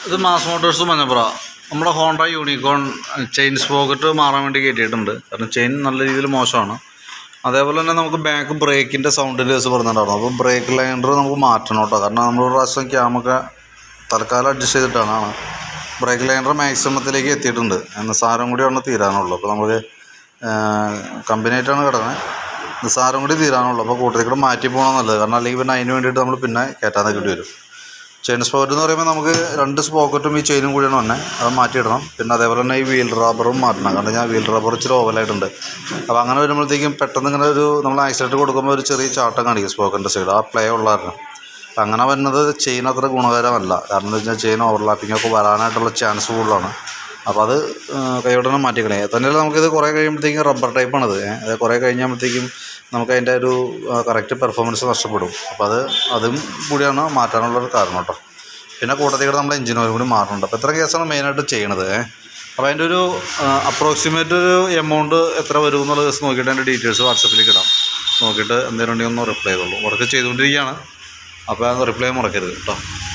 ഇത് mass Motors Manjappura നമ്മുടെ Honda unicorn chain sprocket മാറാൻ വേണ്ടി കയറ്റിയിട്ടുണ്ട് കാരണം ചെയിൻ നല്ല രീതിയിൽ മോശമാണ് അതേപോലെ തന്നെ നമുക്ക് ബാക്ക് ബ്രേക്കിൻ്റെ സൗണ്ടിൻ്റെ കേസ് പറഞ്ഞിട്ടുണ്ടായിരുന്നു അപ്പോൾ ബ്രേക്ക് ലൈനർ നമുക്ക് മാറ്റണം കേട്ടോ കാരണം നമ്മൾ ഒരു പ്രാവശ്യം ക്യാമൊക്കെ തൽക്കാലം അഡ്ജസ്റ്റ് ചെയ്തിട്ടാണ് ബ്രേക്ക് ലൈനർ മാക്സിമത്തിലേക്ക് എത്തിയിട്ടുണ്ട് നിസ്സാരം കൂടിയാണ് തീരാനുള്ളൂ അപ്പോൾ നമുക്ക് കമ്പനിയായിട്ടാണ് കിടക്കുന്നത് നിസ്സാരം കൂടി തീരാനുള്ളൂ അപ്പോൾ കൂട്ടത്തിൽ കൂടെ മാറ്റി പോകണം നല്ലത് കാരണം അല്ലെങ്കിൽ പിന്നെ അതിന് വേണ്ടിയിട്ട് നമ്മൾ പിന്നെ കയറ്റാൻ നിൽക്കേണ്ടി വരും ചെയിൻ സ്പോക്കറ്റ് എന്ന് പറയുമ്പോൾ നമുക്ക് രണ്ട് സ്പോക്കറ്റും ഈ ചെയിനും കൂടിയാണ് വന്നെ അത് മാറ്റിയിടണം പിന്നെ അതേപോലെ തന്നെ ഈ വീൽ റബ്ബറും മാറ്റണം കാരണം ഞാൻ വീൽ റബ്ബർ ഇച്ചിരി ഓവലായിട്ടുണ്ട് അപ്പോൾ അങ്ങനെ വരുമ്പോഴത്തേക്കും പെട്ടെന്ന് ഇങ്ങനെ ഒരു നമ്മൾ ആക്സിഡൻറ്റ് കൊടുക്കുമ്പോൾ ഒരു ചെറിയ ചാട്ടം കാണിക്കും സ്പോക്കറ്റിൻ്റെ സൈഡ് ആ പ്ലേ ഉള്ളായിരുന്നു അപ്പം അങ്ങനെ വരുന്നത് ചെയിൻ അത്ര ഗുണകരമല്ല കാരണം എന്താ വെച്ചാൽ ചെയിൻ ഓവർലാപ്പിംഗ് ഒക്കെ വരാനായിട്ടുള്ള ചാൻസ് കൂടുതലാണ് അപ്പോൾ അത് കൈയോടനെ മാറ്റിക്കളേ തന്നെയല്ല നമുക്കിത് കുറേ കഴിയുമ്പോഴത്തേക്കും റബ്ബർ ടൈപ്പാണത് അത് കുറേ കഴിഞ്ഞുമ്പോഴത്തേക്കും നമുക്ക് അതിൻ്റെ ഒരു കറക്റ്റ് പെർഫോമൻസ് നഷ്ടപ്പെടും അപ്പോൾ അത് അതും കൂടിയാണ് മാറ്റാനുള്ളൊരു കാരണം കേട്ടോ പിന്നെ കൂട്ടത്തിൽ കൂടെ നമ്മൾ എഞ്ചിൻ ഓയിൽ കൂടി മാറുന്നുണ്ട് അപ്പോൾ ഇത്ര കേസാണ് മെയിനായിട്ട് ചെയ്യണത് അപ്പോൾ അതിൻ്റെ ഒരു അപ്രോക്സിമേറ്റ് ഒരു എമൗണ്ട് എത്ര വരും എന്നുള്ള കേസ് നോക്കിയിട്ട് അതിൻ്റെ ഡീറ്റെയിൽസ് വാട്സപ്പിലേക്ക് ഇടാം നോക്കിയിട്ട് എന്തെങ്കിലും ഉണ്ടെങ്കിൽ ഒന്ന് റിപ്ലൈ ചെയ്തോളൂ വർക്ക് ചെയ്തുകൊണ്ടിരിക്കുകയാണ് അപ്പോൾ അത് റിപ്ലൈ മുറക്കരുത് കേട്ടോ